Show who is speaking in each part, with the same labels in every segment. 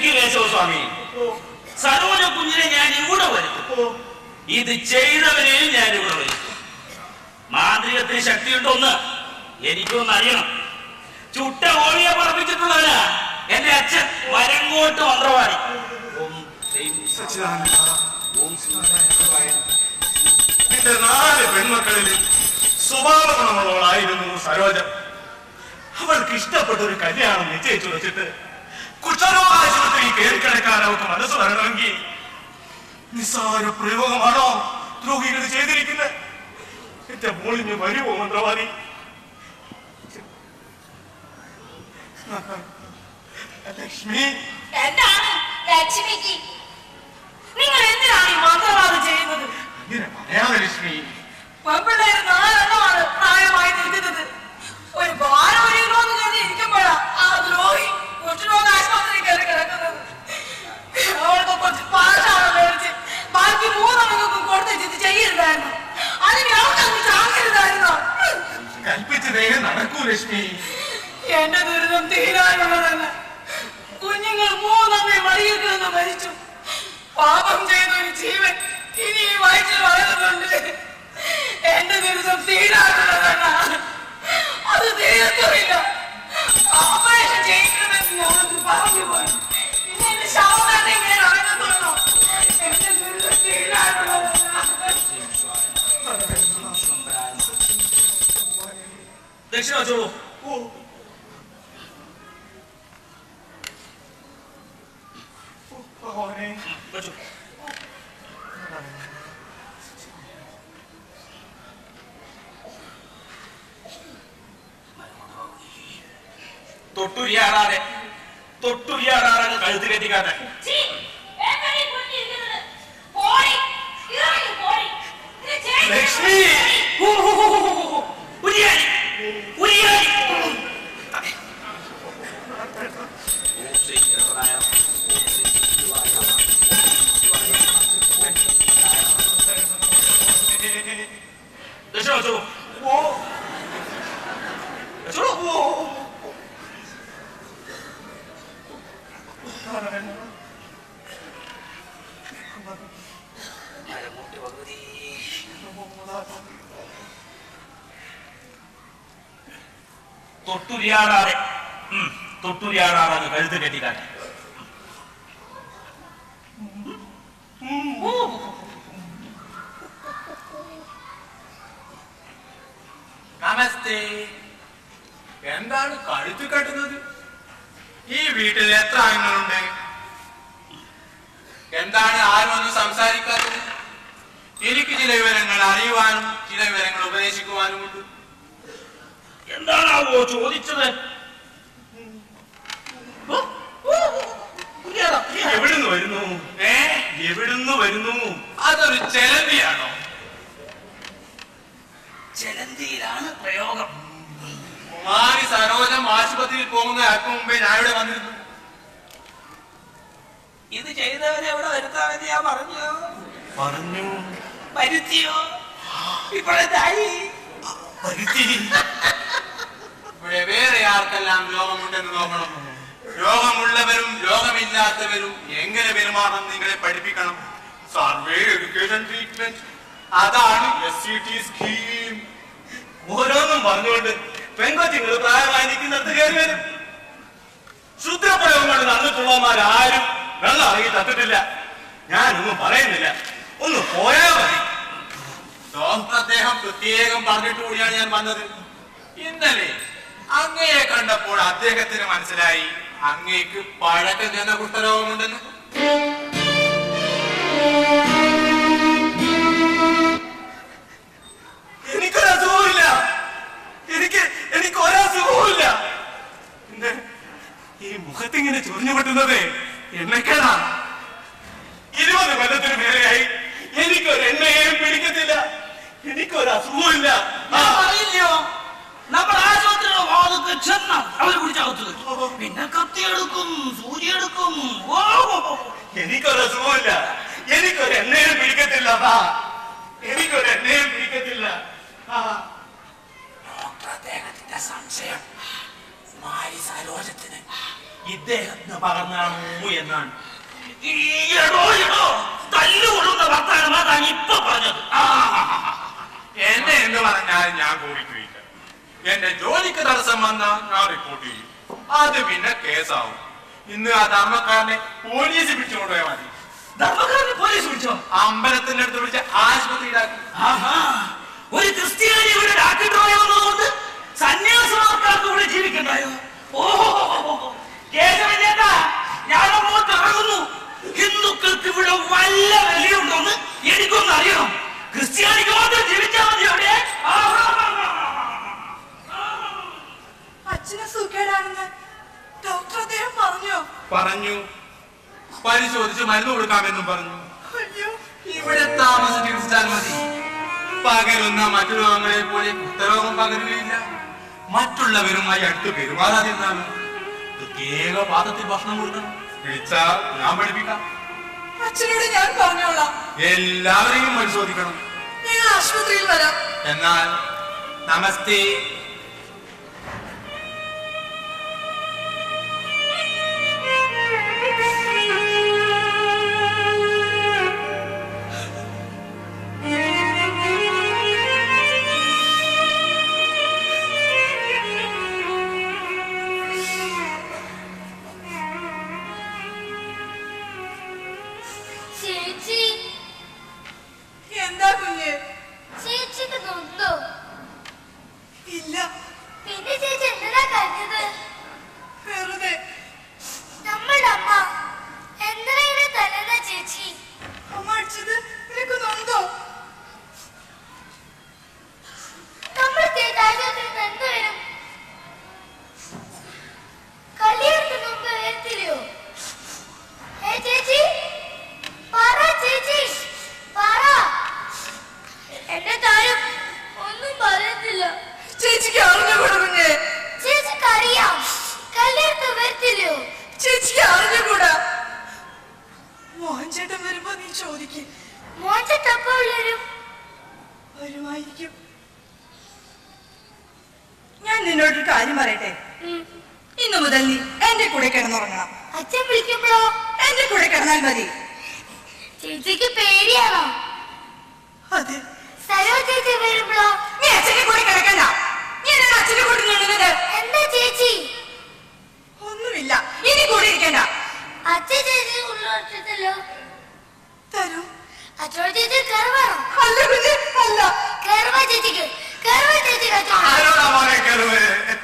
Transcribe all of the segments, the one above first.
Speaker 1: ക്ഷമിക്കൂ കേശവസ്വാമി സരോജ കുഞ്ഞിനെ ഞാൻ ഇവിടെ വരുത്തും ഇത് ചെയ്തവനെയും ഞാൻ ഇവിടെ വരുത്തും മാന്ത്രികത്തിന് ശക്തിയുണ്ടോന്ന് എനിക്കൊന്ന് അറിയണം ചുട്ട ഓളിയെ പറപ്പിച്ചിട്ടുള്ളവനാ എന്റെ അച്ഛൻ വരങ്ങോട്ട് മന്ത്രവാദി ഓം ശ്രീം ഓം
Speaker 2: നിന്റെ നാല് പെൺമക്കളിൽ സ്വഭാവ ഗുണമുള്ളവളായിരുന്നു സരോജ അവൾക്ക് ഇഷ്ടപ്പെട്ട ഒരു കല്യാണം നിശ്ചയിച്ചു വെച്ചിട്ട് കുഷ്ഠരോഗ ആശുപത്രി കയറിക്കിടക്കാൻ അവൾക്ക് മനസ്സ് വരണമെങ്കിൽ നിസ്സാര പ്രയോഗമാണോ ദ്രോഹികൾ ചെയ്തിരിക്കുന്നത് എന്റെ മോളിഞ്ഞ് വരുമോ മന്ത്രവാദി ലക്ഷ്മി
Speaker 3: എന്താണ് ലക്ഷ്മിക്ക് നിങ്ങൾ എന്തിനാണ് ഈ മന്ത്രവാദം ചെയ്യുന്നത്
Speaker 2: ഇങ്ങനെ പറയാതെ ലക്ഷ്മി
Speaker 3: പെൺപിള്ളേര് നാലെണ്ണമാണ് പ്രായമായി നിൽക്കുന്നത് ഒരു ഭാരം ഒഴിയണമെന്ന് കരുതി ഇരിക്കുമ്പോഴാ ആ ദ്രോഹി കുഷ്ഠരോഗ ആശുപത്രി കയറി കിടക്കുന്നത് അവൾക്ക് കുറച്ച് പാഷാണ് മേടിച്ച് ബാക്കി മൂന്നെണ്ണങ്ങൾക്കും കൊടുത്ത് ഇത് ചെയ്യരുതായിരുന്നു അതിന് അവൾക്കങ്ങ് ചാകരുതായിരുന്നോ
Speaker 2: കൽപ്പിച്ച് നേരെ നടക്കൂ ലക്ഷ്മി
Speaker 3: എന്റെ ദുരിതം തീരാനുള്ളതല്ല കുഞ്ഞുങ്ങൾ മൂന്നമ്മയെ മടിയിൽ കിടന്ന് മരിച്ചു പാപം ചെയ്ത ഒരു ജീവൻ ഇനി ഈ വയറ്റിൽ വളരുന്നുണ്ട് എന്റെ ദുരിതം തീരാനുള്ളതല്ല അത് തീരത്തുമില്ല ഓപ്പറേഷൻ ചെയ്യണമെന്ന് ഞാനത് പറഞ്ഞു പോയി പിന്നെ എന്റെ ശവം തന്നെ ഇങ്ങനെ നടക്കത്തുള്ളൂ എന്റെ ദുരിതം തീരാനുള്ളതല്ല
Speaker 1: ദക്ഷിണ വെച്ചോളൂ
Speaker 2: ഭഗവാനെ
Speaker 1: വെച്ചു തൊട്ടുരിയാടാതെ തൊട്ടുരിയാടാതെ കഴുത്ത് കെട്ടിക്കാട്ടെ
Speaker 3: ചീ, എങ്ങനെ ഈ കുഞ്ഞിരിക്കുന്നത്? പോടി, ഇറങ്ങി പോടി. ഇത് ചെയ്ത്
Speaker 2: ലക്ഷ്മി
Speaker 1: ഹൂ, ഹൂ, ഹൂ, ഹൂ, ഹൂ, ഹൂ. ഉരിയാടി ഉരിയാടി ഓം ശ്രീ ഗണപതായ നമഃ. ഓം ശ്രീ ശിവായ നമഃ. ശിവായ നമഃ. ദക്ഷിണ വെച്ചോളൂ
Speaker 2: ഓ
Speaker 1: വെച്ചോളൂ
Speaker 2: ഓ
Speaker 1: മരമുട്ടി ഭഗവതി തൊട്ടുരിയാടാതെ ഉം, തൊട്ടുരിയാടാതെ അങ്ങ് കഴുത്ത് കെട്ടിക്കാട്ടെ
Speaker 4: നമസ്തേ എന്താണ് കഴുത്ത് കെട്ടുന്നത് ഈ വീട്ടിൽ എത്ര അംഗങ്ങളുണ്ട് എന്താണ് ആരും ഒന്നും സംസാരിക്കാത്തത് എനിക്ക് ചില വിവരങ്ങൾ അറിയുവാനും ചില വിവരങ്ങൾ ഉപദേശിക്കുവാനുമുണ്ട്
Speaker 1: എന്താണാവോ ചോദിച്ചത് ഓ, ഓ, ഉരിയാടാ,
Speaker 2: നീ എവിടുന്ന് വരുന്നു
Speaker 4: ഏ
Speaker 2: എവിടുന്ന് വരുന്നു
Speaker 4: അതൊരു ചെലന്തിയാണോ
Speaker 1: ജലന്തിയിലാണ് പ്രയോഗം
Speaker 4: കുമാരി സരോജം ആശുപത്രിയിൽ പോകുന്ന അല്പം മുമ്പേ ഞാൻ ഇവിടെ വന്നിരുന്നു
Speaker 1: ഇത് ചെയ്തവരെ എവിടെ വരുത്താമെന്ന് ഞാൻ പറഞ്ഞോ
Speaker 2: പറഞ്ഞു
Speaker 1: വരുത്തിയോ ഇപ്പോഴെന്തായി
Speaker 2: വരുത്തി
Speaker 4: ഇവിടെ വേറെ ആർക്കെല്ലാം രോഗമുണ്ടെന്ന് നോക്കണം രോഗമുള്ളവരും രോഗമില്ലാത്തവരും എങ്ങനെ പെരുമാറണം നിങ്ങളെ പഠിപ്പിക്കണം സർവേ എഡ്യൂക്കേഷൻ ട്രീറ്റ്മെന്റ് അതാണ് എസ് സി ടി സ്കീം
Speaker 2: ഓരോന്നും പറഞ്ഞുകൊണ്ട് പെങ്കൊച്ചുങ്ങൾ പ്രായമായി നിൽക്കുന്നിടത്ത് കയറി വരും ശുദ്രപ്രയോഗം കൊണ്ട് നടന്നിട്ടുള്ളവന്മാരാരും വെള്ളം ഇറങ്ങി തട്ടിട്ടില്ല ഞാനൊന്നും പറയുന്നില്ല ഒന്ന് പോയാ മതി
Speaker 4: ഡോക്ടർ അദ്ദേഹം പ്രത്യേകം പറഞ്ഞിട്ട് കൂടിയാണ് ഞാൻ വന്നത് ഇന്നലെ അങ്ങയെ കണ്ടപ്പോൾ അദ്ദേഹത്തിന് മനസ്സിലായി അങ്ങേക്ക് പഴക്കം ചെന്ന കുഷ്ഠരോഗമുണ്ടെന്ന്
Speaker 2: എനിക്കൊരസുഖമില്ല എനിക്ക് എനിക്ക് ഒരസുഖവുമില്ല പിന്നെ ഈ മുഖത്തിങ്ങനെ ചൊറിഞ്ഞു പറ്റുന്നത് എണ്ണക്കേടാ ഇരുപത് കൊല്ലത്തിന് മേലെയായി എനിക്കൊരു എണ്ണയെയും പിടിക്കത്തില്ല എനിക്കൊരു അസുഖവുമില്ല ആ,
Speaker 1: അറിയില്ലയോ നമ്മൾ ആശുപത്രിയുടെ വാതൊക്കെ ചെന്ന് അവര് പിടിച്ചകത്ത് കെട്ടും. പിന്നെ കത്തിയെടുക്കും സൂചിയെടുക്കും ഓ, ഓ, ഓ.
Speaker 2: എനിക്കൊരു അസുഖവുമില്ല എനിക്കൊരു എണ്ണയും പിടിക്കത്തില്ല ആ, എനിക്കൊരു എണ്ണയും പിടിക്കത്തില്ല ആ,
Speaker 1: ഡോക്ടർ അദ്ദേഹത്തിന്റെ സംശയം കുമാരി സരോജത്തിന് ഇദ്ദേഹത്തിന് പകർന്നാണോ എന്നാണ് ഈ എടോ എടോ തല്ലുകൊള്ളുന്ന വർത്താനം അതാണ് ഇപ്പൊ പറഞ്ഞത് ആ, ആ, ആ, ആ.
Speaker 4: എന്നെ എന്ന് പറഞ്ഞാൽ ഞാൻ കോപിക്കുകയില്ല എന്റെ ജോലിക്ക് തടസ്സം വന്നാൽ ഞാൻ റിപ്പോർട്ട് ചെയ്യും അത് പിന്നെ കേസാവും ഇന്ന് ആ ധർമ്മക്കാരനെ പോലീസ് പിടിച്ചുകൊണ്ടുപോയാൽ മതി
Speaker 1: ധർമ്മക്കാരനെ പോലീസ് വിളിച്ചോ
Speaker 4: അമ്പലത്തിന്റെ അടുത്ത് വിളിച്ച് ആശുപത്രിയിലാക്കി
Speaker 1: ആഹാ. ഒരു ക്രിസ്ത്യാനി ഇവിടെ ഡാക്ടറായോ എന്നുള്ളത് സന്യാസിമാർക്കാർക്ക് ഇവിടെ ജീവിക്കണ്ടായോ ഓഹോ കേശവൻ ചേട്ടാ ഞാൻ അങ്ങോട്ട് ഇറങ്ങുന്നു ഹിന്ദുക്കൾക്ക് ഇവിടെ വല്ല വിലയുണ്ടോന്ന് എനിക്കൊന്ന് അറിയണം ക്രിസ്ത്യാനിക്ക് മാത്രം ജീവിച്ചാൽ മതി അവിടെ ആഹാ.
Speaker 3: അച്ഛന് സുഖേടാണെന്ന് ഡോക്ടർ അദ്ദേഹം പറഞ്ഞോ
Speaker 4: പറഞ്ഞു പരിശോധിച്ച് മരുന്ന് കൊടുക്കാമെന്നും പറഞ്ഞു
Speaker 3: അയ്യോ
Speaker 4: ഇവിടെ താമസം ചികിത്സിച്ചാൽ മതി പകരുന്ന മറ്റു രോഗങ്ങളെ പോലെ കുഷ്ഠരോഗം പകരുകയില്ല മറ്റുള്ളവരുമായി അടുത്ത് പെരുമാറാതിരുന്നാണ് പ്രത്യേക പാത്രത്തിൽ ഭക്ഷണം കൊടുക്കണം വിളിച്ചാൽ ഞാൻ പഠിപ്പിക്കാം
Speaker 3: അച്ഛനോട് ഞാൻ പറഞ്ഞോളാം
Speaker 4: എല്ലാവരെയും പരിശോധിക്കണം
Speaker 3: ഞങ്ങൾ ആശുപത്രിയിൽ വരാം
Speaker 4: എന്നാൽ നമസ്തേ
Speaker 5: ചേച്ചി
Speaker 3: എന്താ കുഞ്ഞ്
Speaker 5: ചേച്ചിക്ക് നൊന്തോ
Speaker 3: ഇല്ല
Speaker 5: പിന്നെ ചേച്ചി എന്തിനാ കരഞ്ഞത്
Speaker 3: വെറുതെ
Speaker 5: നമ്മളുടെ അമ്മ എന്തിനാ ഇവിടെ തരുന്ന ചേച്ചി
Speaker 3: അമ്മ അടിച്ചത് നിനക്ക് നൊന്തോ
Speaker 5: നമ്മൾ ആശുപത്രിയിൽ എന്ത് വരും കല്യാണത്തിന് മുമ്പ് വരത്തില്ലയോ ഏ ചേച്ചി പറ ചേച്ചി പറ എന്റെ താരം ഒന്നും പറയത്തില്ല
Speaker 3: ചേച്ചിക്ക് അറിഞ്ഞുകൂടാ കുഞ്ഞ്
Speaker 5: ചേച്ചിക്ക് അറിയാം കല്യാണത്തിന് വരത്തില്ലയോ
Speaker 3: ചേച്ചിക്ക് അറിഞ്ഞുകൂടാ മോഹൻ ചേട്ടൻ വരുമ്പോ നീ ചോദിക്കും
Speaker 5: മോച്ചത്തപ്പ വരും
Speaker 3: വരുമായിരിക്കും ഞാൻ നിന്നോടൊരു കാര്യം പറയട്ടെ ഇന്നു മുതൽ നീ എന്റെ കൂടെ കിടന്നുറങ്ങണം
Speaker 5: അച്ഛൻ വിളിക്കുമ്പോഴോ
Speaker 3: എന്റെ കൂടെ കിടന്നാൽ മതി
Speaker 5: ചേച്ചിക്ക് പേടിയാണോ
Speaker 3: അതെ
Speaker 5: സരോ ചേച്ചി വരുമ്പോഴോ
Speaker 3: നീ അച്ഛന്റെ കൂടെ കിടക്കണ്ട നീ എന്താണ് അച്ഛന്റെ കൂടെ നിന്നത്
Speaker 5: എന്താ ചേച്ചി
Speaker 3: ഒന്നുമില്ല ഇനി കൂടെ ഇരിക്കണ്ട
Speaker 5: അച്ഛൻ ചേച്ചി ഉള്ളോട്ടല്ലോ
Speaker 3: തരൂ
Speaker 5: അച്ഛനോട് ചേച്ചി കയറുവാണോ
Speaker 3: അല്ല കുഞ്ഞ് അല്ല
Speaker 5: കയറുവാ ചേച്ചിക്ക് കയറുവാ ചേച്ചിക്ക് അച്ഛനോട്
Speaker 2: ആരോടാ മോളെ കയറുവേ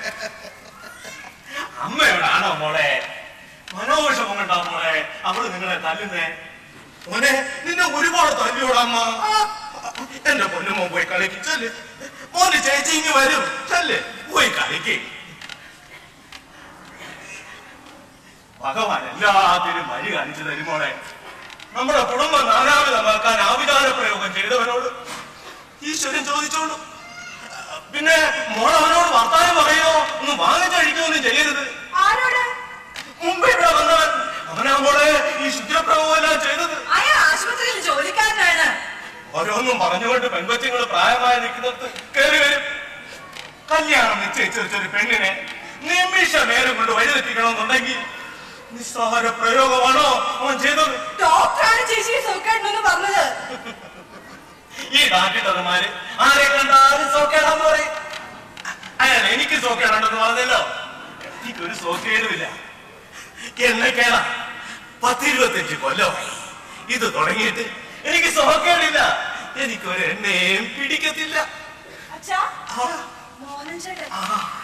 Speaker 2: അമ്മയോടാണോ മോളെ മനോവിഷമം കണ്ടാ മോളെ അവള് നിങ്ങളെ തല്ലുന്നേ മോനെ നിന്നെ ഒരുപാട് തല്ലിയോടമ്മ എന്റെ പൊന്നുമോ പോയി കളിക്ക് ചെല്ല് മോന് ചേച്ചി ഇങ്ങ് വരും ചെല്ല് പോയി കളിക്ക് ഭഗവാൻ എല്ലാത്തിനും വഴി കാണിച്ചു തരുമോളെ നമ്മുടെ കുടുംബം നാനാവിധമാക്കാൻ ആവിധാന പ്രയോഗം ചെയ്തവനോട് ഈശ്വരൻ ചോദിച്ചോളൂ പിന്നെ മോൾ അവനോട് വർത്താനം പറയോ ഒന്ന് വാങ്ങിച്ചഴിക്കൊന്നും ചെയ്യരുത്
Speaker 3: ആരോട്
Speaker 2: മുമ്പ് ഇവിടെ വന്നവൻ അവനാ മോളെ ഈ ശുദ്രപ്രഭവം എല്ലാം ചെയ്തത്
Speaker 3: അയാൾ ആശുപത്രിയിൽ ജോലിക്കാരനാണ്
Speaker 2: ഓരോന്നും പറഞ്ഞുകൊണ്ട് പെൺകൊച്ചുങ്ങൾ പ്രായമായി നിൽക്കുന്നത് കയറി വരും കല്യാണം നിശ്ചയിച്ച ഒരു പെണ്ണിനെ നിമിഷ നേരം കൊണ്ട് വഴിതെറ്റിക്കണമെന്നുണ്ടെങ്കിൽ നിസ്സാര പ്രയോഗമാണോ അവൻ ചെയ്തത്
Speaker 3: ഡോക്ടറാണ് ചേച്ചി സുഖേണ്ടെന്ന് പറഞ്ഞത്
Speaker 2: ഈ ഡാക്ടർമാര് ആരെ കണ്ടാലും സോക്കേടാന്ന് പറയും അയാൾ എനിക്ക് സോക്കേടാണെന്ന് പറഞ്ഞല്ലോ എനിക്കൊരു സോക്കേടുമില്ല എന്നെ കേള പത്തിരുപത്തഞ്ച് കൊല്ലമായി ഇത് തുടങ്ങിയിട്ട് എനിക്ക് സോക്കേടില്ല എനിക്കൊരു എണ്ണയും പിടിക്കത്തില്ല
Speaker 3: അച്ഛാ
Speaker 2: ആ,
Speaker 3: മോഹൻ ചേട്ടൻ
Speaker 2: ആ,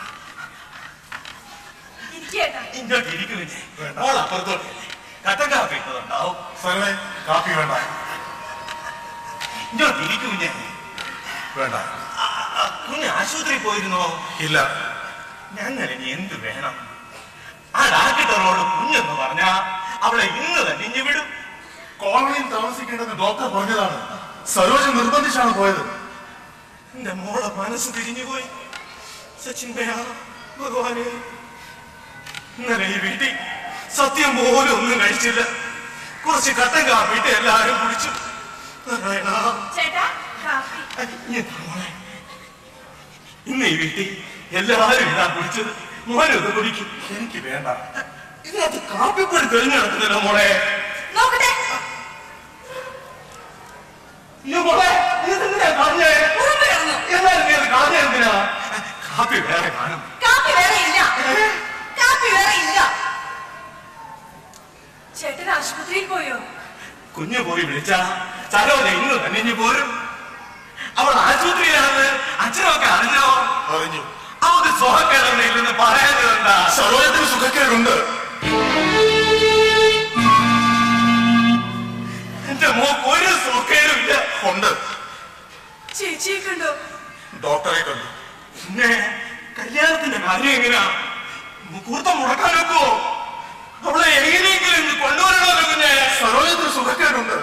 Speaker 3: ഇരിക്കേട്ടാ
Speaker 2: ഇങ്ങോട്ട് ഇരിക്കുന്നില്ലേ മോൾ അപ്പുറത്തോട്ട് കട്ടൻ കാപ്പി ഇട്ടതുണ്ടാവും
Speaker 6: സാറേ കാപ്പി വേണ്ട
Speaker 2: ഇങ്ങോട്ട് ഇരിക്കുഞ്ഞേ
Speaker 6: വേണ്ട
Speaker 2: കുഞ്ഞ് ആശുപത്രി പോയിരുന്നോ
Speaker 6: ഇല്ല
Speaker 2: ഞങ്ങൾ ഇനി എന്ത് വേണം ആ ഡാക്ടറോട് കുഞ്ഞെന്ന് പറഞ്ഞാ അവളെ ഇന്ന് തന്നെ ഇഞ്ഞു വിടും
Speaker 6: കോളനിയിൽ താമസിക്കേണ്ടെന്ന് ഡോക്ടർ പറഞ്ഞതാണ് സരോജ നിർബന്ധിച്ചാണ് പോയത്
Speaker 2: എന്റെ മോളെ മനസ്സ് തിരിഞ്ഞുപോയി സച്ചിൻഭയാ ഭഗവാനെ ഇന്നലെ ഈ വീട്ടിൽ സത്യം പോലും ഒന്നും കഴിച്ചില്ല കുറച്ച് കട്ടൻ കാപ്പിട്ട് എല്ലാരും കുടിച്ചു നാരായണ
Speaker 3: ചേട്ടാ കാപ്പി
Speaker 2: ഇനി എന്താ മോളെ? ഇന്ന് ഈ വീട്ടിൽ എല്ലാരും ഇതാ കുടിച്ചത് മോനും ഇത് കുടിക്കും
Speaker 6: എനിക്ക് വേണ്ട
Speaker 2: ഇതിനകത്ത് കാപ്പിപ്പൊടി തെളിഞ്ഞു കിടക്കുന്നില്ല മോളെ
Speaker 3: നോക്കട്ടെ
Speaker 2: അയ്യോ മോളെ ഇതെന്തിനാ കളഞ്ഞേ
Speaker 3: ഉറുമ്പ് കിടന്നു
Speaker 2: എന്നാലും നീ അത് കളഞ്ഞ എന്തിനാ കാപ്പി വേറെ കാണും
Speaker 3: കാപ്പി വേറെ ഇല്ല കാപ്പി വേറെ ഇല്ല ചേട്ടൻ ആശുപത്രിയിൽ പോയോ
Speaker 2: കുഞ്ഞു പോയി വിളിച്ച സരോജ ഇന്ന് തന്നെ ഇഞ്ഞു പോരും അവൾ ആശുപത്രിയിലാണെന്ന് അച്ഛനൊക്കെ അറിഞ്ഞോ
Speaker 6: അറിഞ്ഞു
Speaker 2: അവർക്ക് സുഖക്കേടൊന്നും പറയാനുണ്ടാ
Speaker 6: സരോജത്തിന് സുഖക്കേടുണ്ട്
Speaker 2: എന്റെ മോക്ക് ഒരു സുഖക്കേടും ഇല്ല
Speaker 6: ഉണ്ട്
Speaker 3: ചേച്ചിയെ കണ്ടോ
Speaker 6: ഡോക്ടറെ കണ്ടു
Speaker 2: പിന്നെ കല്യാണത്തിന്റെ കാര്യം എങ്ങനെയാ മുഹൂർത്തം മുടക്കാൻ വെക്കുവോ അവളെ എങ്ങനെയെങ്കിലും ഇങ്ങ് കൊണ്ടുവരണമല്ലോ കുഞ്ഞെ
Speaker 6: സരോജത്തിന് സുഖക്കേടുണ്ട്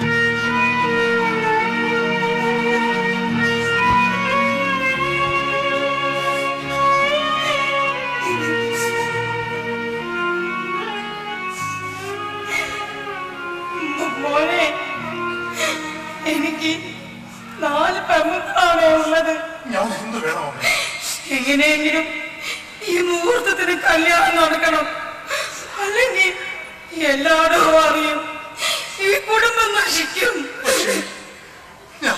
Speaker 3: മോനെ എനിക്ക് നാല് പെൺമക്കളാണ് ഉള്ളത്
Speaker 6: ഞാൻ എന്ത് വേണം അമ്മേ
Speaker 3: എങ്ങനെയെങ്കിലും ഈ മുഹൂർത്തത്തിന് കല്യാണം നടക്കണം അല്ലെങ്കിൽ എല്ലായിടവും അറിയും ഈ കുടുംബം നശിക്കും
Speaker 6: പക്ഷേ ഞാൻ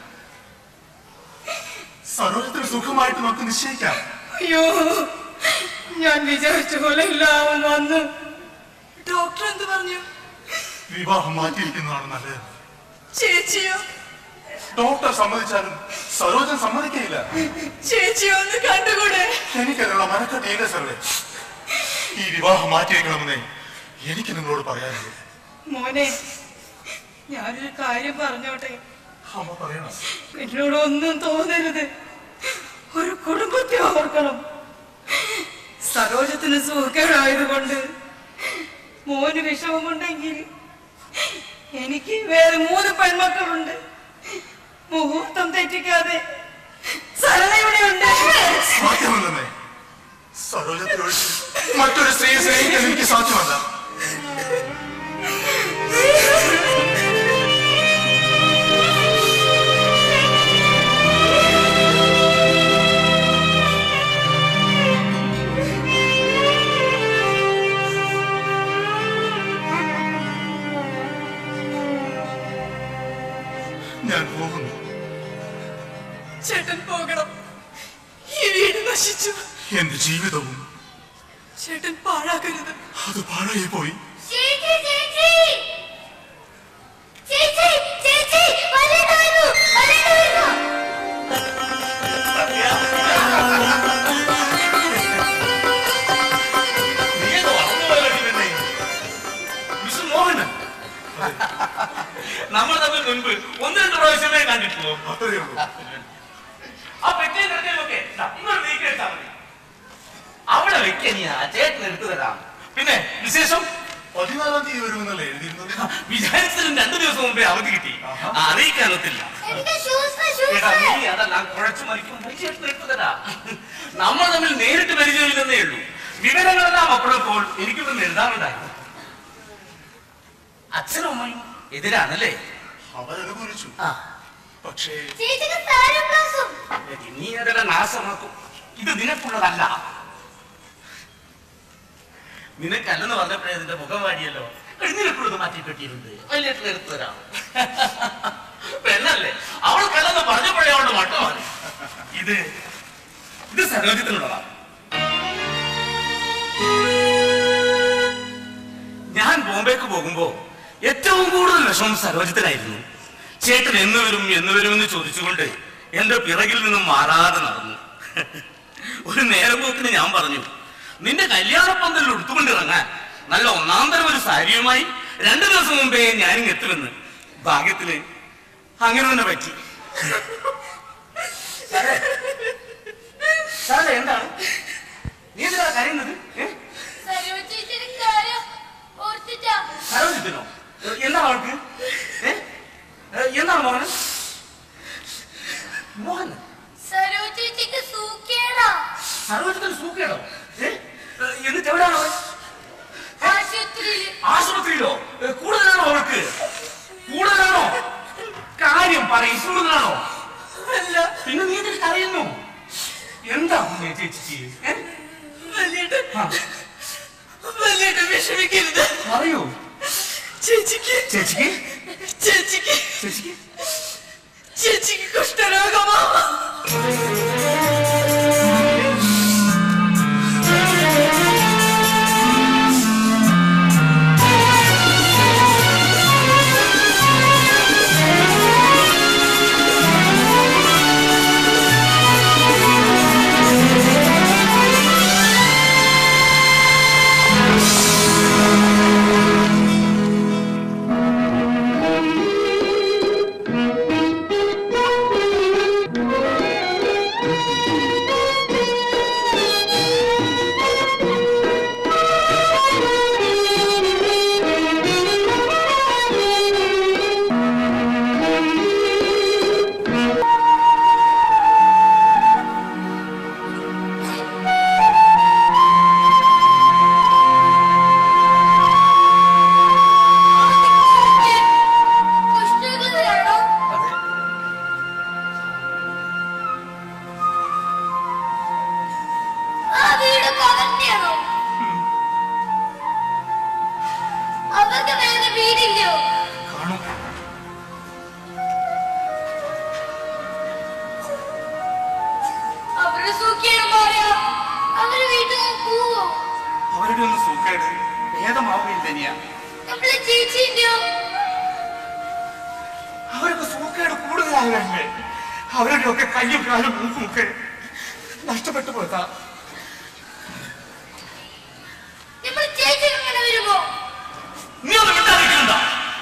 Speaker 6: സരോജത്തിന് സുഖമായിട്ട് നമുക്ക് നിശ്ചയിക്കാം
Speaker 3: അയ്യോ ഞാൻ വിചാരിച്ച പോലെ എല്ലാം വന്നു ഡോക്ടർ എന്ത് പറഞ്ഞു
Speaker 6: വിവാഹം മാറ്റിയിരിക്കുന്നതാണ് നല്ലത്
Speaker 3: ചേച്ചിയോ
Speaker 6: ഡോക്ടർ സമ്മതിച്ചാലും സരോജൻ സമ്മതിക്കയില്ല
Speaker 3: ചേച്ചിയോ ഒന്ന് കണ്ടുകൂടെ
Speaker 6: എനിക്കതിനുള്ള മനക്കെട്ടിയില്ല സർവേ ഈ വിവാഹം മാറ്റിവെക്കണമെന്നേ എനിക്ക് നിങ്ങളോട് പറയാനുള്ളൂ
Speaker 3: മോനെ ഞാനൊരു കാര്യം പറഞ്ഞോട്ടെ
Speaker 6: അമ്മ പറയണം
Speaker 3: എന്നോട് ഒന്നും തോന്നരുത് ഒരു കുടുംബത്തെ ഓർക്കണം സരോജത്തിന് സുഖമായതുകൊണ്ട് മോന് വിഷമമുണ്ടെങ്കിൽ എനിക്ക് വേറെ മൂന്ന് പെൺമക്കളുണ്ട് മുഹൂർത്തം തെറ്റിക്കാതെ സരള ഇവിടെ ഉണ്ട്
Speaker 6: സാധ്യമല്ലെന്നേ സരോജത്തെ ഒഴിച്ച് മറ്റൊരു സ്ത്രീയെ സ്നേഹിക്കാൻ എനിക്ക് സാധ്യമല്ല ഞാൻ പോകുന്നു
Speaker 3: ചേട്ടൻ പോകണം ഈ വീട് നശിച്ചു
Speaker 6: എന്റെ ജീവിതവും
Speaker 3: ചേട്ടൻ പാഴാക്കരുത്
Speaker 6: അത് പാഴായി പോയി
Speaker 5: ചേച്ചി ചേച്ചി ചേച്ചി ചേച്ചി വലുതായിരുന്നു വലുതായിരുന്നു
Speaker 2: നീയൊക്കെ വളർന്നുപോയല്ലോ പിന്നെ. മിസ്റ്റർ മോഹനൻ നമ്മൾ തമ്മിൽ മുൻപ് ഒന്ന് രണ്ട് പ്രാവശ്യമേ കണ്ടിട്ടുള്ളൂ
Speaker 6: അത്രയേ ഉള്ളൂ
Speaker 2: ആ പെട്ടിയും കിടക്കലൊക്കെ ഇങ്ങോട്ട് നീക്കി വെച്ചാൽ മതി അവിടെ വെക്ക നീ ആ ചേട്ടൻ എടുത്തു തരാം പിന്നെ വിശേഷം
Speaker 6: പതിനാലാം തീയതി വരുമെന്നല്ലേ എഴുതിയിരുന്നത്
Speaker 2: വിചാരിച്ചതിന് രണ്ടു ദിവസം മുമ്പേ അവധി കിട്ടി ആ, അറിയിക്കാനൊത്തില്ല
Speaker 5: എനിക്ക് ഷൂസ്
Speaker 2: എടാ,
Speaker 5: ഷൂസ്
Speaker 2: നീ അതെല്ലാം കുഴച്ചു മറിക്കും ചേട്ടൻ എടുത്തു തരാം നമ്മൾ തമ്മിൽ നേരിട്ട് പരിചയമില്ലെന്നേ ഉള്ളൂ വിവരങ്ങളെല്ലാം അപ്പോഴപ്പോൾ എനിക്കിവിടെ എഴുതാറുണ്ടായിരുന്നു അച്ഛനും അമ്മയും എതിരാണല്ലേ
Speaker 6: അവരനുകൂലിച്ചു
Speaker 2: ആ
Speaker 6: പക്ഷേ
Speaker 5: ചേച്ചിക്ക് സാരി ബ്ലൗസും
Speaker 2: നീ അതെല്ലാം നാശമാക്കും ഇത് നിനക്കുള്ളതല്ല നിനക്കല്ലെന്ന് പറഞ്ഞപ്പോഴേ നിന്റെ മുഖം വാടിയല്ലോ എടി, നിനക്കുള്ളത് മാറ്റി കെട്ടിയിട്ടുണ്ട് വലിയേട്ടൻ എടുത്തു തരാം പെണ്ണല്ലേ അവൾക്കല്ലെന്ന് പറഞ്ഞപ്പോഴേ അവളുടെ മട്ടം മാറി ഇത് ഇത് സരോജത്തിനുള്ളതാണ് ഞാൻ ബോംബെക്ക് പോകുമ്പോ ഏറ്റവും കൂടുതൽ വിഷമം സരോജത്തിനായിരുന്നു ചേട്ടൻ എന്ന് വരും എന്ന് വരും എന്ന് ചോദിച്ചുകൊണ്ട് എന്റെ പിറകിൽ നിന്നും മാറാതെ നടന്നു ഒരു നേരം പോക്കിന് ഞാൻ പറഞ്ഞു നിന്റെ കല്യാണപ്പന്തലിൽ ഉടുത്തുകൊണ്ടിറങ്ങാൻ നല്ല ഒന്നാം തരം ഒരു സാരിയുമായി രണ്ടു ദിവസം മുമ്പേ ഞാനിങ് എത്തുമെന്ന് ഭാഗ്യത്തില് അങ്ങനെ തന്നെ പറ്റി സാറേ, എന്താണ് നീ എന്തിനാ കരയുന്നത് ഏ?
Speaker 5: സരോജ ചേച്ചിയുടെ കാര്യം ഓർത്തിട്ടാ
Speaker 2: സരോജിത്തിനോ എന്താണ് അവൾക്ക് ഏ? ഏ, എന്താണ് മോഹൻ മോഹൻ
Speaker 5: സരോജ ചേച്ചിക്ക് സൂക്കേടാ
Speaker 2: സരോജത്തിന് സൂക്കേടോ ഏ? ഏ, എന്നിട്ട് എവിടെയാണോ അവൻ?
Speaker 5: ആശുപത്രിയില്
Speaker 2: ആശുപത്രിയിലോ ഏ, കൂടുതലാണോ അവൾക്ക് കൂടുതലാണോ കാര്യം പറയും കൂടുതലാണോ
Speaker 3: അല്ല
Speaker 2: പിന്നെ നീ എന്തിന് കരയുന്നു എന്താ മോനെ ചേച്ചി ഏ?
Speaker 3: വലിയേട്ടൻ
Speaker 2: ആ.
Speaker 3: വലിയേട്ടൻ വിഷമിക്കരുത്
Speaker 1: പറയൂ
Speaker 3: ചേച്ചിക്ക്
Speaker 1: ചേച്ചിക്ക്
Speaker 3: ചേച്ചിക്ക്
Speaker 1: ചേച്ചിക്ക്
Speaker 3: ചേച്ചിക്ക് കുഷ്ഠരോഗമാ
Speaker 5: കുഷ്ഠരോഗിയാണോ
Speaker 1: അതെ
Speaker 5: ആ വീട് പകർന്നെയാണോ അവർക്ക് വേറെ വീടില്ലയോ
Speaker 1: കാണും
Speaker 5: അവരുടെ സൂക്കിയാണ് മാറിയ അവര് വീട്ടിൽ നിന്ന് പോവോ
Speaker 1: അവരുടെ ഒന്ന് സൂക്കേട് ഭേദമാവുകയില്ല തന്നെയാ
Speaker 5: നമ്മളെ ചേച്ചിന്റെയോ
Speaker 1: അവരൊക്കെ സൂക്കേട് കൂടുതലാകല്ലേ അവരുടെ ഒക്കെ കയ്യും കാലും മൂക്കും ഒക്കെ നഷ്ടപ്പെട്ടു പോയതാ
Speaker 5: നമ്മളെ ചേച്ചി അങ്ങനെ വരുമോ
Speaker 1: നീ ഒന്ന് വിട്ടാതിരിക്കണ്ട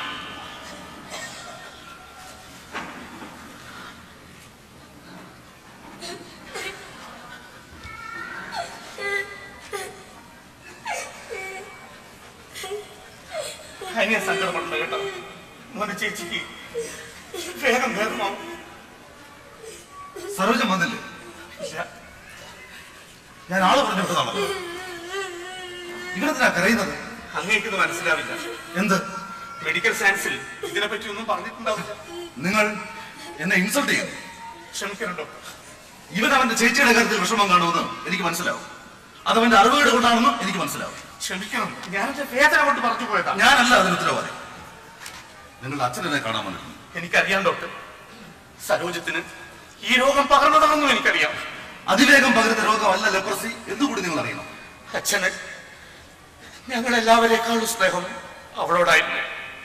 Speaker 1: അതിനെ സങ്കടപ്പെടണ്ട കേട്ടോ മോനെ ചേച്ചിക്ക് വേഗം വേഗമാവും
Speaker 6: സരോജം വന്നില്ലേ
Speaker 1: ഇല്ല
Speaker 6: ഞാൻ ആള് പറഞ്ഞു വിട്ടതാണല്ലോ ഇവിടത്തിനാ കരയുന്നത്
Speaker 1: അങ്ങേക്കിത് മനസ്സിലാവില്ല
Speaker 6: എന്ത്
Speaker 1: മെഡിക്കൽ സയൻസിൽ ഇതിനെപ്പറ്റി ഒന്നും പറഞ്ഞിട്ടുണ്ടാവില്ല
Speaker 6: നിങ്ങൾ എന്നെ ഇൻസൾട്ട് ചെയ്യുന്നു
Speaker 1: ക്ഷമിക്കണം ഡോക്ടർ
Speaker 6: ഇവൻ അവന്റെ ചേച്ചിയുടെ കാര്യത്തിൽ വിഷമം കാണുമെന്ന് എനിക്ക് മനസ്സിലാവും അതവന്റെ അറിവുകേട് കൊണ്ടാണെന്നും എനിക്ക് മനസ്സിലാവും
Speaker 1: ക്ഷമിക്കണം ഞാൻ എന്റെ വേദന കൊണ്ട് പറഞ്ഞു പോയതാ
Speaker 6: ഞാനല്ല അതിന് ഉത്തരവാദി നിങ്ങളുടെ അച്ഛനെ കാണാൻ വന്നിരുന്നു
Speaker 1: എനിക്കറിയാം ഡോക്ടർ സരോജത്തിന് ഈ രോഗം പകർന്നതാണെന്നും എനിക്കറിയാം
Speaker 6: അതിവേഗം പകരുന്ന രോഗമല്ല ലെപ്രസി എന്നുകൂടി നിങ്ങൾ അറിയണം
Speaker 1: അച്ഛന് ഞങ്ങൾ എല്ലാവരെക്കാളും സ്നേഹം അവളോടായിരുന്നു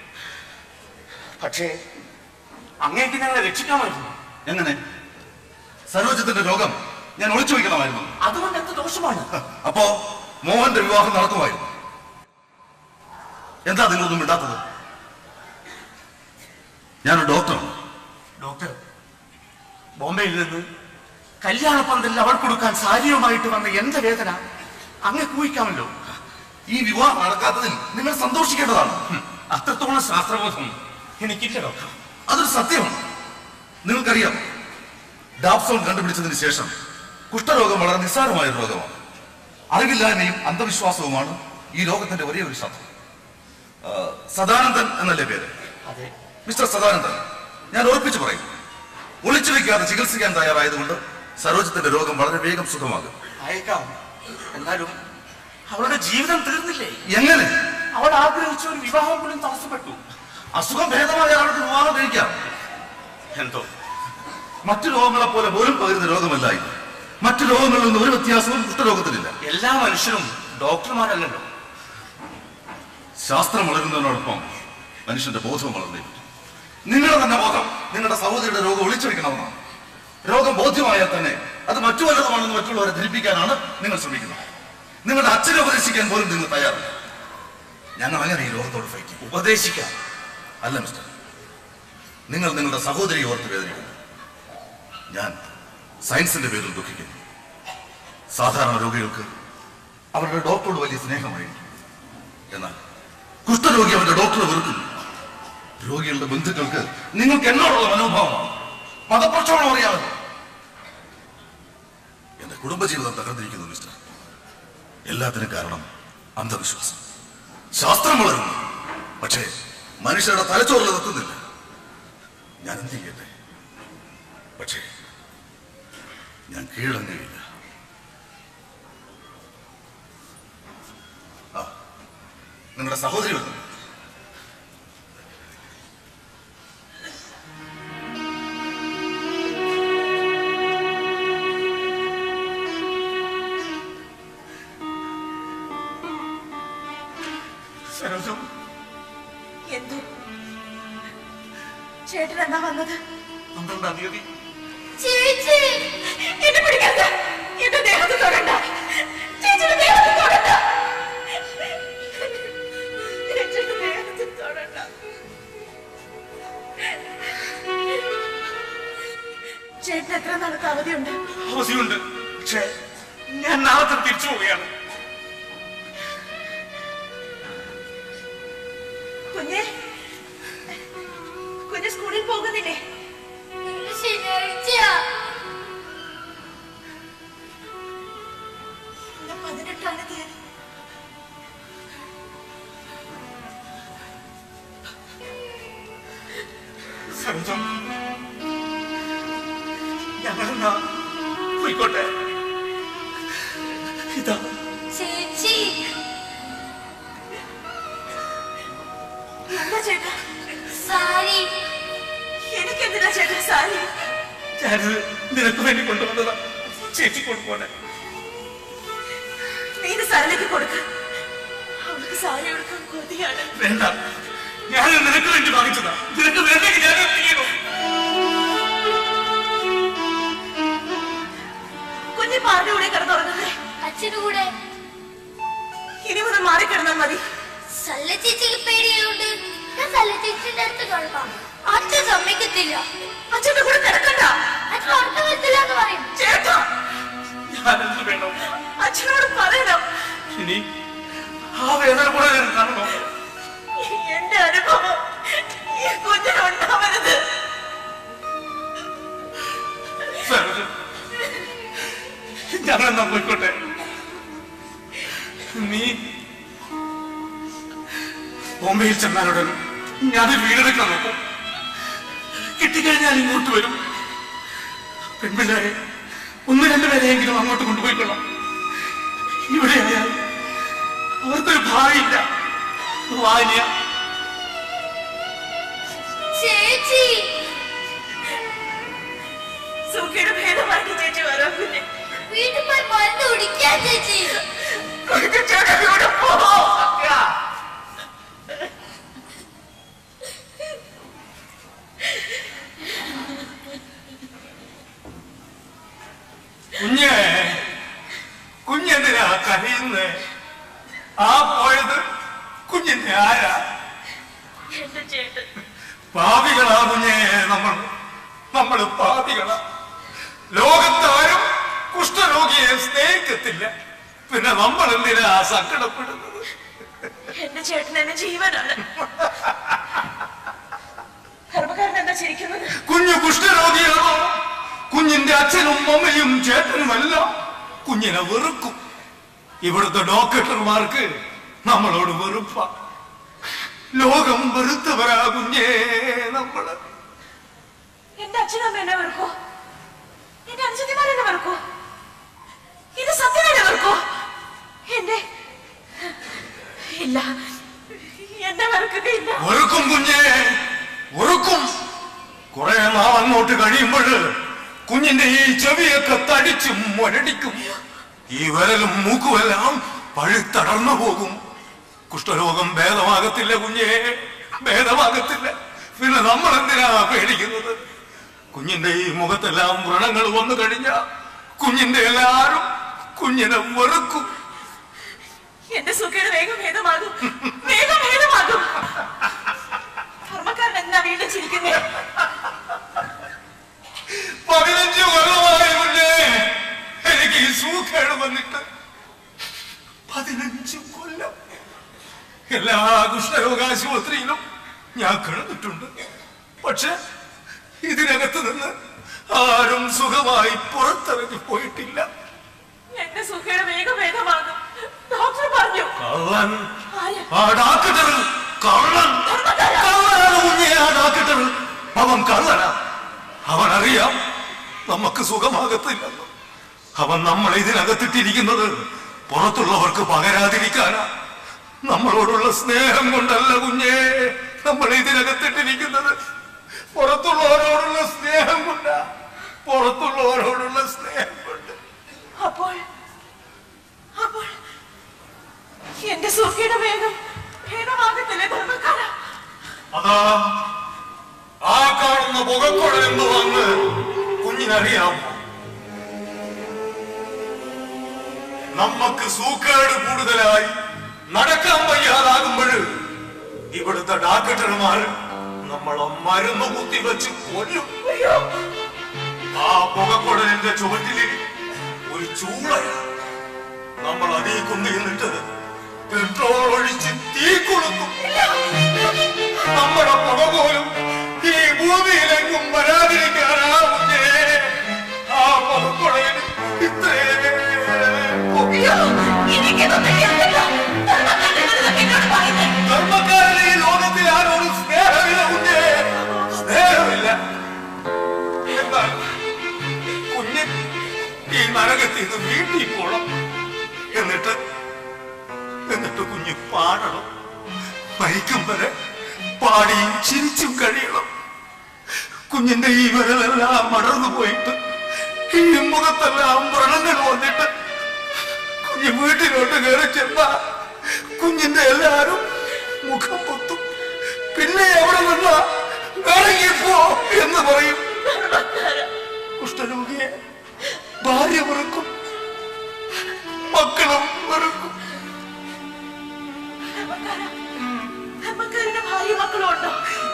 Speaker 1: പക്ഷേ അങ്ങേക്ക് ഞങ്ങളെ രക്ഷിക്കാമായിരുന്നു
Speaker 6: എങ്ങനെ സരോജത്തിന്റെ രോഗം ഞാൻ ഒളിച്ചു വയ്ക്കണമായിരുന്നു
Speaker 1: അതുകൊണ്ട് എന്ത് ദോഷമാണ്
Speaker 6: അപ്പോ മോഹന്റെ വിവാഹം നടത്തുമായിരുന്നു എന്താ നിങ്ങളൊന്നും ഇണ്ടാത്തത് ഞാനൊരു ഡോക്ടറാണ്
Speaker 1: ഡോക്ടർ ബോംബെയിൽ നിന്ന് കല്യാണ പന്തലിൽ അവൾ കൊടുക്കാൻ സാരിയുമായിട്ട് വന്ന എന്റെ വേദന അങ്ങ് കൂയിക്കാമല്ലോ
Speaker 6: ഈ വിവാഹം നടക്കാത്തതിൽ നിങ്ങൾ സന്തോഷിക്കേണ്ടതാണ്
Speaker 1: ഹും, അത്രത്തോളം ശാസ്ത്രബോധം എനിക്കില്ല ഡോക്ടർ
Speaker 6: അതൊരു സത്യമാണ് നിങ്ങൾക്കറിയാം ഡാപ്സോൺ കണ്ടുപിടിച്ചതിന് ശേഷം കുഷ്ഠരോഗം വളരെ നിസ്സാരമായ ഒരു രോഗമാണ് അറിവില്ലായ്മയും അന്ധവിശ്വാസവുമാണ് ഈ രോഗത്തിന്റെ ഒരേ ഒരു ശത്രു ആ, സദാനന്ദൻ എന്നല്ലേ പേര്
Speaker 1: അതെ
Speaker 6: മിസ്റ്റർ സദാനന്ദൻ ഞാൻ ഉറപ്പിച്ചു പറയും ഒളിച്ചു വെക്കാതെ ചികിത്സിക്കാൻ തയ്യാറായതുകൊണ്ട് സരോജത്തിന്റെ രോഗം വളരെ വേഗം സുഖമാകും
Speaker 1: അയക്കാം എന്നാലും അവളുടെ ജീവിതം തീർന്നില്ലേ
Speaker 6: എങ്ങനെ
Speaker 1: അവൾ ആഗ്രഹിച്ച ഒരു വിവാഹം പോലും തടസ്സപ്പെട്ടു
Speaker 6: അസുഖം ഭേദമായ അവർക്ക് വിവാഹം കഴിക്കാം
Speaker 1: എന്തോ
Speaker 6: മറ്റു രോഗങ്ങളെ പോലെ പോലും പകരുന്ന രോഗമല്ല ഇത് മറ്റു രോഗങ്ങളിൽ നിന്ന് ഒരു വ്യത്യാസവും കുഷ്ഠരോഗത്തിനില്ല
Speaker 1: എല്ലാ മനുഷ്യരും ഡോക്ടർമാരല്ലല്ലോ
Speaker 6: ശാസ്ത്രം വളരുന്നതിനോടൊപ്പം മനുഷ്യന്റെ ബോധവും വളർന്നേ പറ്റും നിങ്ങളുടെ തന്നെ ബോധം നിങ്ങളുടെ സഹോദരിയുടെ രോഗം ഒളിച്ചു വെക്കണമെന്നാണ് രോഗം ബോധ്യമായാൽ തന്നെ അത് മറ്റു വല്ലതുമാണെന്ന് മറ്റുള്ളവരെ ധരിപ്പിക്കാനാണ് നിങ്ങൾ ശ്രമിക്കുന്നത് നിങ്ങളുടെ അച്ഛനെ ഉപദേശിക്കാൻ പോലും നിങ്ങൾ തയ്യാറല്ല ഞങ്ങൾ അങ്ങനെ ഈ രോഗത്തോട് ഫൈറ്റ് ചെയ്യും
Speaker 1: ഉപദേശിക്കാം
Speaker 6: അല്ല മിസ്റ്റർ നിങ്ങൾ നിങ്ങളുടെ സഹോദരിയെ ഓർത്ത് വേദനിക്കുന്നു ഞാൻ സയൻസിന്റെ പേരിൽ ദുഃഖിക്കുന്നു സാധാരണ രോഗികൾക്ക് അവരുടെ ഡോക്ടറോട് വലിയ സ്നേഹമായിരിക്കും എന്നാൽ കുഷ്ഠരോഗി അവരുടെ ഡോക്ടറെ വെറുക്കുന്നു രോഗികളുടെ ബന്ധുക്കൾക്ക് നിങ്ങൾക്ക് എന്നോടുള്ള മനോഭാവമാണ് മതപ്രക്ഷോഭം അറിയാമല്ലോ എന്റെ കുടുംബജീവിതം തകർന്നിരിക്കുന്നു മിസ്റ്റർ എല്ലാത്തിനും കാരണം അന്ധവിശ്വാസം ശാസ്ത്രം വളരുന്നു പക്ഷേ മനുഷ്യരുടെ തലച്ചോറിൽ എത്തുന്നില്ല ഞാൻ എന്ത് ചെയ്യട്ടെ പക്ഷേ ഞാൻ കീഴടങ്ങുകയില്ല ആ നിങ്ങളുടെ സഹോദരി വരുന്നു
Speaker 2: സരോജം
Speaker 3: എന്തു ചേട്ടൻ എന്നാ വന്നത്
Speaker 2: പന്ത്രണ്ടാം തീയതി
Speaker 5: ചേച്ചി
Speaker 3: എന്നെ പിടിക്കണ്ട എന്റെ ദേഹത്ത് തൊടണ്ട ചേച്ചിയുടെ ദേഹത്ത് തൊടണ്ട ചേച്ചിയുടെ ദേഹത്ത് തൊടണ്ട ചേട്ടൻ എത്ര നാളത്തെ അവധിയുണ്ട്
Speaker 2: അവധിയുണ്ട് പക്ഷേ ഞാൻ നാളെ തന്നെ തിരിച്ചു പോവുകയാണ്
Speaker 3: കുഞ്ഞെ കുഞ്ഞ് സ്കൂളിൽ പോകുന്നില്ലേ
Speaker 5: ഇന്ന് ശനിയാഴ്ചയാ
Speaker 3: ഇന്ന് പതിനെട്ടാണ് തീയതി
Speaker 2: സരോജം ഞങ്ങളെന്നാ പോയിക്കോട്ടെ ഇതാ
Speaker 5: ചേച്ചി
Speaker 3: എന്താ ചേട്ടാ
Speaker 5: സാരി
Speaker 3: എനിക്കെന്തിനാ ചേട്ടാ സാരി
Speaker 2: ഞാനിത് നിനക്ക് വേണ്ടി കൊണ്ടുവന്നതാ ചേച്ചി കൊണ്ടുപോണേ
Speaker 3: നീ ഇത് സരളിക്ക് കൊടുക്ക അവൾക്ക് സാരി കൊടുക്കാൻ കൊതിയാണ്
Speaker 2: വേണ്ട ഞാൻ നിനക്ക് വേണ്ടി വാങ്ങിച്ചതാ നിനക്ക് വേണ്ടെങ്കിൽ ഞാൻ എന്ത് ചെയ്യണം
Speaker 3: കുഞ്ഞ് പാടെ കൂടെ കിടന്നുറങ്ങുന്നേ
Speaker 5: അച്ഛനും കൂടെ
Speaker 3: ഇനി മുതൽ മാറിക്കിടന്നാൽ മതി
Speaker 5: സല്ല ചേച്ചിക്ക് പേടിയുണ്ട് ഞാൻ സല്ല ചേച്ചിന്റെ അടുത്ത് കിടക്കാം അച്ഛൻ സമ്മതിക്കത്തില്ല
Speaker 3: അച്ഛന്റെ കൂടെ കിടക്കണ്ട
Speaker 5: അച്ഛൻ ഉറക്കം വരത്തില്ല എന്ന് പറയും
Speaker 3: ചേട്ടാ
Speaker 2: ഞാൻ എന്ത് വേണം
Speaker 3: അച്ഛനോട് പറയണം
Speaker 2: ഇനി ആ വേദന കൂടെ ഞാൻ കാണണോ
Speaker 3: എന്റെ അനുഭവം ഈ കുഞ്ഞിനുണ്ടാവരുത്
Speaker 2: സരോജം ഞങ്ങളെന്നാ പോയിക്കോട്ടെ നീ ബോംബെയിൽ ചെന്നാലുടൻ ഞാൻ വീടെടുക്കാൻ നോക്കും കിട്ടിക്കഴിഞ്ഞാൽ ഇങ്ങോട്ട് വരും പെൺപിള്ളേരെ ഒന്ന് രണ്ടുപേരെയെങ്കിലും അങ്ങോട്ട് കൊണ്ടുപോയിക്കൊള്ളാം ഇവിടെ ആയാൽ അവർക്കൊരു ഭാവിയില്ല വാന്യ
Speaker 5: ചേച്ചി
Speaker 3: സുഖിയുടെ ഭേദമായിട്ട് ചേച്ചി വരാം കുഞ്ഞെ
Speaker 5: വീട്ടിൽ പോയി മരുന്ന് കുടിക്കാൻ ചേച്ചി
Speaker 3: കുഞ്ഞു ചേട്ടനോട് പോ
Speaker 2: കുഞ്ഞേ കുഞ്ഞെന്തിനാ കരയുന്നേ ആ പോയത് കുഞ്ഞിന്റെ ആരാ
Speaker 3: എന്റെ ചേട്ടൻ
Speaker 2: പാപികളാ കുഞ്ഞേ നമ്മൾ നമ്മൾ പാപികളാ ലോകത്താരും കുഷ്ഠരോഗിയെ സ്നേഹിക്കത്തില്ല പിന്നെ നമ്മൾ എന്തിനാ സങ്കടപ്പെടുന്നത്
Speaker 3: എന്റെ ചേട്ടൻ എന്റെ ജീവനാണ് ഗർഭകാരൻ എന്താ ചിരിക്കുന്നത്
Speaker 2: കുഞ്ഞു കുഷ്ഠരോഗിയാണോ കുഞ്ഞിന്റെ അച്ഛനും അമ്മയും ചേട്ടനുമെല്ലാം കുഞ്ഞിനെ വെറുക്കും ഇവിടുത്തെ ഡോക്ടർമാർക്ക് നമ്മളോട് വെറുപ്പ ലോകം വെറുത്തവരാ കുഞ്ഞേ നമ്മള്
Speaker 3: എന്റെ അച്ഛനും അമ്മ എന്നെ വെറുക്കോ എന്റെ അനുജത്തിമാർ എന്നെ വെറുക്കോ ഇത് സത്യം എന്നെ വെറുക്കോ എന്റെ ഇല്ല എന്നെ വെറുക്കുകയില്ല
Speaker 2: വെറുക്കും കുഞ്ഞേ വെറുക്കും കുറെ നാൾ അങ്ങോട്ട് കഴിയുമ്പോൾ കുഞ്ഞിന്റെ ഈ ചെവിയൊക്കെ തടിച്ചും മുരടിക്കും ഈ വിരലും മൂക്കുമെല്ലാം പഴുത്തടർന്നു പോകും കുഷ്ഠരോഗം ഭേദമാകത്തില്ല കുഞ്ഞേ ഭേദമാകത്തില്ല പിന്നെ നമ്മൾ എന്തിനാ പേടിക്കുന്നത് കുഞ്ഞിന്റെ ഈ മുഖത്തെല്ലാം വ്രണങ്ങൾ വന്നു കഴിഞ്ഞ കുഞ്ഞിന്റെ എല്ലാരും കുഞ്ഞിനെ വെറുക്കും
Speaker 3: എന്റെ സുഖയുടെ വേഗം ഭേദമാകും വേഗം ഭേദമാകും ധർമ്മക്കാരൻ എന്നാ വീണ്ടും ചിരിക്കുന്നേ
Speaker 2: പതിനഞ്ച് കൊല്ലമായി മുന്നേ എനിക്ക് ഈ സൂക്കേട് വന്നിട്ട് പതിനഞ്ച് കൊല്ലം എല്ലാ കുഷ്ഠരോഗാശുപത്രിയിലും ഞാൻ കിടന്നിട്ടുണ്ട് പക്ഷെ ഇതിനകത്ത് നിന്ന് ആരും സുഖമായി പുറത്തിറങ്ങി പോയിട്ടില്ല
Speaker 3: എന്റെ സുഖയുടെ വേഗം ഭേദമാകും ഡോക്ടർ പറഞ്ഞു
Speaker 2: കള്ളൻ
Speaker 3: ആര്?
Speaker 2: ആ ഡാക്ടർ കള്ളൻ കള്ളനാണ് കുഞ്ഞെ ആ ഡാക്ടർ അവൻ കള്ളനാ അവൻ അറിയാം നമുക്ക് സുഖമാകത്തില്ലെന്ന് അവൻ നമ്മളെ ഇതിനകത്തിട്ടിരിക്കുന്നത് പുറത്തുള്ളവർക്ക് പകരാതിരിക്കാനാ നമ്മളോടുള്ള സ്നേഹം കൊണ്ടല്ല കുഞ്ഞേ നമ്മൾ ഇതിനകത്തിട്ടിരിക്കുന്നത് പുറത്തുള്ളവരോടുള്ള സ്നേഹം കൊണ്ടാ പുറത്തുള്ളവരോടുള്ള സ്നേഹം കൊണ്ട്
Speaker 3: അപ്പോൾ അപ്പോൾ എന്റെ സുഖിയുടെ വേഗം ഭേദമാകത്തില്ലേ ധർമ്മക്കാര
Speaker 2: അതാ ആ കാണുന്ന പുകക്കുഴൽ എന്ന് വന്ന് കുഞ്ഞിനറിയാമോ നമുക്ക് സൂക്കേട് കൂടുതലായി നടക്കാൻ വയ്യാതാകുമ്പോൾ ഇവിടുത്തെ ഡാക്ടർമാർ നമ്മളെ മരുന്ന് കുത്തിവെച്ച് കൊല്ലും ആ പുകക്കുഴലിന്റെ ചുവട്ടില് ഒരു ചൂളയാണ് നമ്മൾ അതീ കൊണ്ടിരുന്നിട്ട് പെട്രോൾ ഒഴിച്ച് തീ കൊളുത്തും നമ്മുടെ പുക പോലും ഈ ഭൂമിയിലെങ്ങും വരാതിരിക്കാനാവുന്നേ ആ പുകക്കുഴലിന് ഇത്രേ ധർമ്മക്കാരന് ഈ ലോകത്തിൽ ആരോടും സ്നേഹമില്ല കുഞ്ഞേ സ്നേഹമില്ല എന്നാൽ കുഞ്ഞ് ഈ നരകത്തിൽ നിന്ന് വീട്ടിൽ പോണം എന്നിട്ട് എന്നിട്ട് കുഞ്ഞ് പാടണം മരിക്കും വരെ പാടിയും ചിരിച്ചും കഴിയണം കുഞ്ഞിന്റെ ഈ വിരലെല്ലാം മടർന്നു പോയിട്ട് ഈ മുഖത്തെല്ലാം വ്രണങ്ങൾ വന്നിട്ട് കുഞ്ഞ് വീട്ടിലോട്ട് കയറി ചെന്ന കുഞ്ഞിന്റെ എല്ലാരും മുഖം പൊത്തും പിന്നെ എവിടെ നിന്ന ഇറങ്ങിപ്പോ എന്ന് പറയും കുഷ്ഠരോഗിയെ ഭാര്യ വെറുക്കും മക്കളും വെറുക്കും
Speaker 3: ധർമ്മക്കാരന്റെ ഭാര്യ മക്കളും ഉണ്ടോ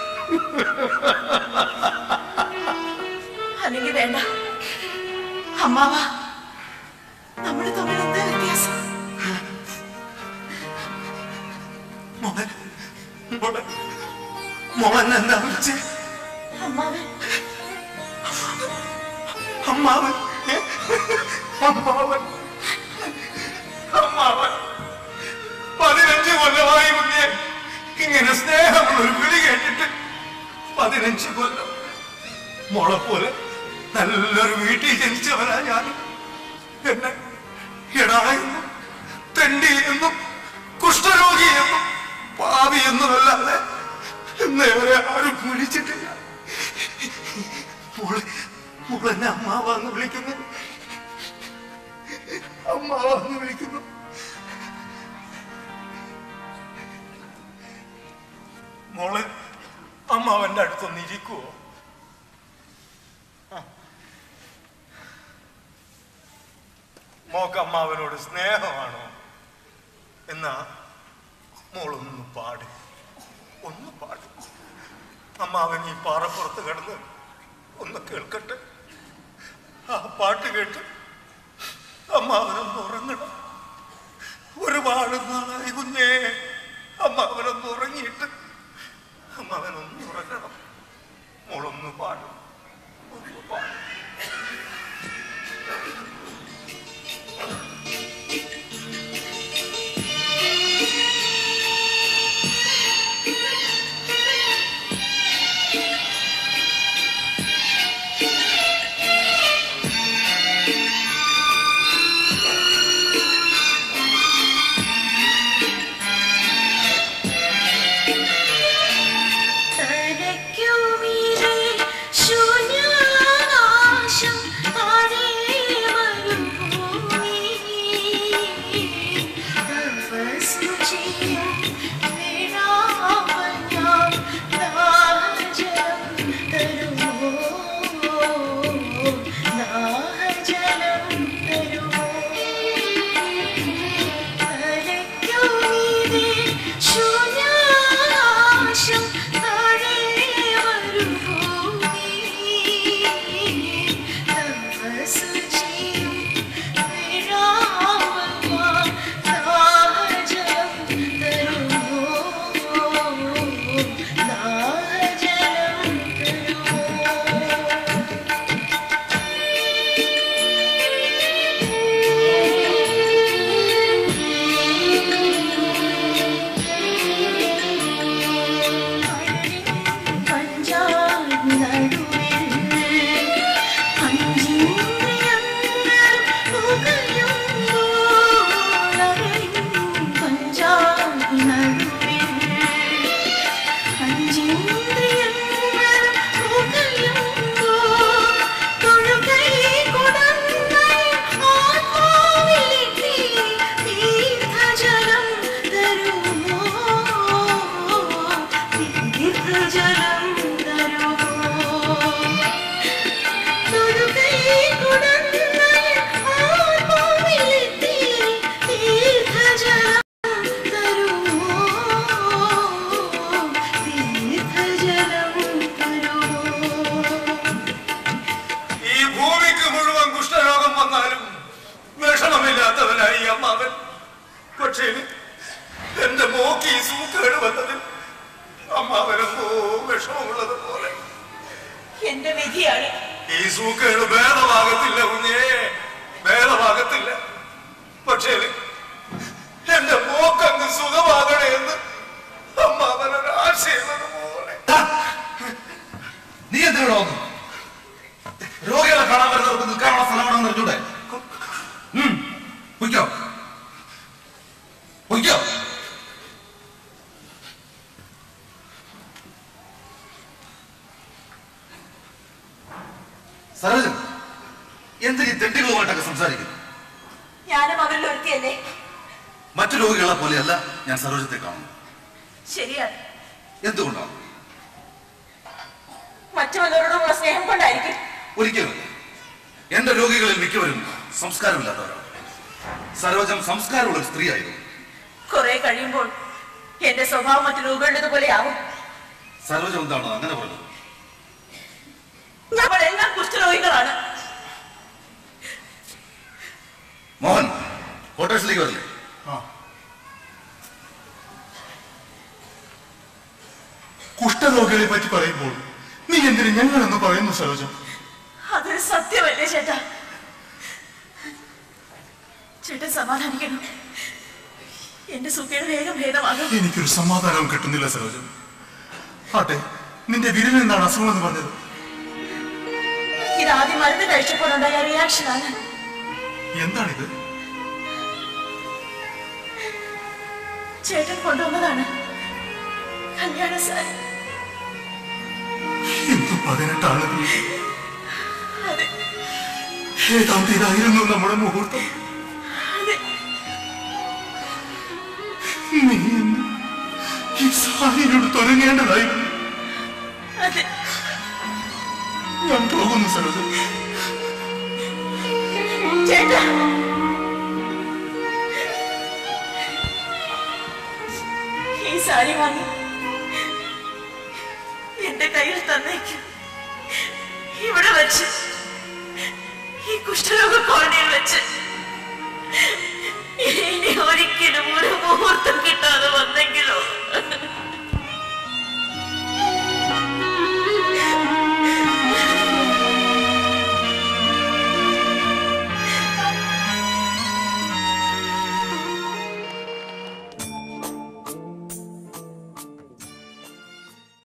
Speaker 3: അല്ലെങ്കിൽ വേണ്ട അമ്മാവ നമ്മൾ തമ്മിൽ എന്താ വ്യത്യാസം
Speaker 2: മോളെ മോളെ മോളൻ എന്താ വിളിച്ചേ
Speaker 3: അമ്മാവൻ
Speaker 2: അമ്മാവൻ ഏ? അമ്മാവൻ അമ്മാവൻ പതിനഞ്ച് കൊല്ലമായി കുഞ്ഞെ ഇങ്ങനെ സ്നേഹമുള്ള ഒരു വിളി കേട്ടിട്ട് പതിനഞ്ച് കൊല്ലം മോളെ പോലെ നല്ലൊരു വീട്ടിൽ ജനിച്ചവനാ ഞാൻ എന്നെ എടായെന്നും തെണ്ടിയെന്നും കുഷ്ഠരോഗിയെന്നും പാവിയെന്നുമല്ലാതെ നേരെ ആരും വിളിച്ചിട്ടില്ല മോളെ മോളെന്നെ അമ്മാവാന്ന് വിളിക്കുന്നു അമ്മാവാന്ന് വിളിക്കുന്നു മോളെ അമ്മാവന്റെ അടുത്തൊന്ന് ഇരിക്കുവോ ആ. മോക്ക് അമ്മാവനോട് സ്നേഹമാണോ എന്നാ മോളൊന്ന് പാട് ഒന്ന് പാട് അമ്മാവൻ ഈ പാറപ്പുറത്ത് കിടന്ന് ഒന്ന് കേൾക്കട്ടെ ആ പാട്ട് കേട്ട് അമ്മാവനൊന്ന് ഉറങ്ങണം ഒരുപാട് നാളായി കുഞ്ഞേ അമ്മാവനൊന്ന് ഉറങ്ങിയിട്ട് അമ്മാവനൊന്ന് ഉറങ്ങണം മോളൊന്ന് പാടും ഒന്ന് പാടും
Speaker 5: ആ
Speaker 2: ഓട്ടോറിക്ഷയിൽ എന്റെ മോക്കങ്ങ് സുഖമാകണേ എന്ന് അമ്മാവനൊരു ആശയമാണ് മോളെ
Speaker 6: നീ എന്തിനാ വന്നു രോഗികളെ കാണാൻ വരുന്നവർക്ക് നിൽക്കാനുള്ള സ്ഥലമാണെന്ന് അറിഞ്ഞൂടെ ഉം, പൊയ്ക്കോ പൊയ്ക്കോ സരോജൻ എന്തിനീ തെണ്ടികളുമായിട്ടൊക്കെ സംസാരിക്കുന്നു
Speaker 3: ഞാനും അവരിൽ ഒരുത്തിയല്ലേ
Speaker 6: മറ്റു രോഗികളെ പോലെയല്ല ഞാൻ സരോജത്തെ കാണുന്നു
Speaker 3: ശരിയാണ്
Speaker 6: എന്തുകൊണ്ടാണ്
Speaker 3: മറ്റു വല്ലവരോടുമുള്ള സ്നേഹം കൊണ്ടായിരിക്കും
Speaker 6: ഒരിക്കലും എന്റെ രോഗികളിൽ മിക്കവരും സംസ്കാരമില്ലാത്തവരാണ് സരോജം സംസ്കാരമുള്ള ഒരു സ്ത്രീയായിരുന്നു
Speaker 3: കുറെ കഴിയുമ്പോൾ എന്റെ സ്വഭാവം മറ്റു രോഗികളുടേതുപോലെ ആവും
Speaker 6: സരോജം എന്താണ് അങ്ങനെ പറഞ്ഞത്
Speaker 3: ഞങ്ങളെല്ലാം കുഷ്ഠരോഗികളാണ്
Speaker 6: മോഹൻ ക്വാർട്ടേഴ്സിലേക്ക് വരില്ലേ
Speaker 7: കുഷ്ഠരോഗികളെ പറ്റി പറയുമ്പോൾ നീ എന്തിനു ഞങ്ങളെന്ന് പറയുന്നു സരോജം
Speaker 3: അതൊരു സത്യമല്ലേ ചേട്ടാ ചേട്ടൻ സമാധാനിക്കണം എന്റെ സുഖയുടെ വേഗം ഭേദമാകും
Speaker 7: എനിക്കൊരു സമാധാനവും കിട്ടുന്നില്ല സരോജം ആട്ടെ നിന്റെ വിരലിൽ നിന്നാണ് അസുഖം എന്ന് പറഞ്ഞത്
Speaker 3: ഇതാദ്യം മരുന്ന് കഴിച്ചപ്പോഴുണ്ടായ റിയാക്ഷനാണ്
Speaker 7: എന്താണിത്
Speaker 3: ചേട്ടൻ കൊണ്ടുവന്നതാണ് കല്യാണ സാരി
Speaker 7: എന്തു പതിനെട്ടാണ് നീ?
Speaker 3: അതെ
Speaker 7: ഏതാണ്ട് ഇതായിരുന്നു നമ്മുടെ മുഹൂർത്തം
Speaker 3: അതെ
Speaker 7: നീ എന്ന് ഈ സാരിയോട് തുടങ്ങേണ്ടതായിരുന്നു
Speaker 3: അതെ
Speaker 7: ഞാൻ പോകുന്നു സരോജം
Speaker 3: ചേട്ടാ ഈ സാരി വാങ്ങി എന്റെ കയ്യിൽ തന്നേക്ക് ഇവിടെ വെച്ച് ഈ കുഷ്ഠരോഗ കോളനിയിൽ വെച്ച്